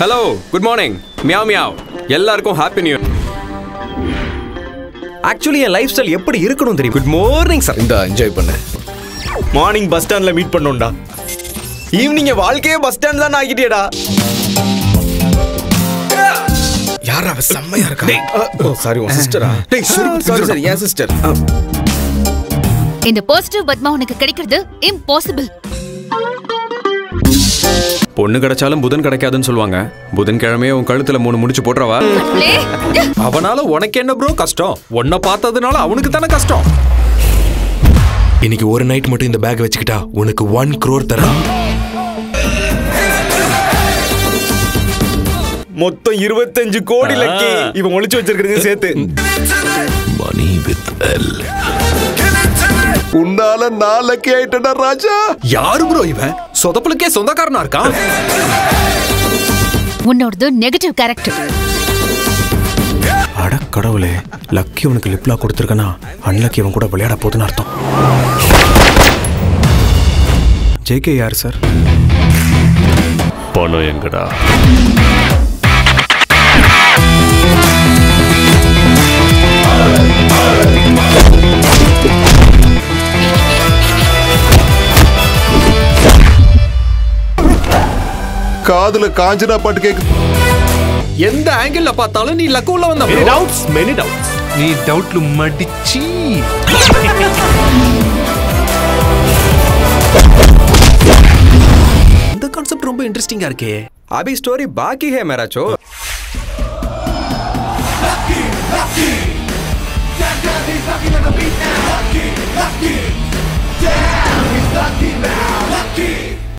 Hello good morning meow meow எல்லாருக்கும் happy new actually என் lifestyle எப்படி இருக்கணும் தெரியும் குட் மார்னிங் சார் இந்த என்ஜாய் பண்ணு மார்னிங் பஸ் ஸ்டாண்ட்ல மீட் பண்ணோம்டா ஈவினிங் என் வாழ்க்கையே பஸ் ஸ்டாண்ட் தான் ஆகிட்டியடா யாரா அவ செம்மையா இருக்கா சாரி உன் சிஸ்டரா டேய் சாரி சார் என் சிஸ்டர் இந்த பாசிட்டிவ் பத்மா உனக்கு கிடைக்கிறது இம்பாசிபிள் பொண்ணு கிடைச்சாலும் புதன் கிடைக்காதுன்னு சொல்லுவாங்க புதன்கிழமையே உன் கழுத்துல மூணு முடிச்சு போட்டுறவா அவனால உனக்கு என்ன ப்ரோ கஷ்டம் உன்னை பார்த்ததுனால அவனுக்கு தானே கஷ்டம் இன்னைக்கு ஒரு நைட் மட்டும் இந்த பேக் வச்சுக்கிட்டா உனக்கு ஒன் crore தரேன் மொத்தம் இருபத்தஞ்சு கோடி லக்கி இவன் ஒளிச்சு வச்சிருக்கிறது சேர்த்து மணி வித் எல் உன்னால நான் லக்கி ஆயிட்டடா ராஜா யாரு ப்ரோ இவன் சொதப்பலுக்கே சொந்தக்காரனா இருக்கான் உன்னோடது நெகட்டிவ் கேரக்டர் அட கடவுளே லக்கி உனக்கு லிப்லா கொடுத்துருக்கனா அன்லக்கி இவன் கூட விளையாட போகுதுன்னு அர்த்தம் ஜேகே யார் சார் பணம் எங்கடா காதுல காஞ்சனா பாட்டு கேக்கு எந்த ஆங்கிள் பார்த்தாலும் நீ லக்கு உள்ள வந்த bro. டவுட்ஸ் மெனி டவுட்ஸ் நீ டவுட்ல மடிச்சி இந்த கான்செப்ட் ரொம்ப இன்ட்ரெஸ்டிங்கா இருக்கே அபி ஸ்டோரி பாக்கி ஹே மேராச்சோ Lucky, lucky, lucky, lucky, lucky, lucky, lucky, lucky,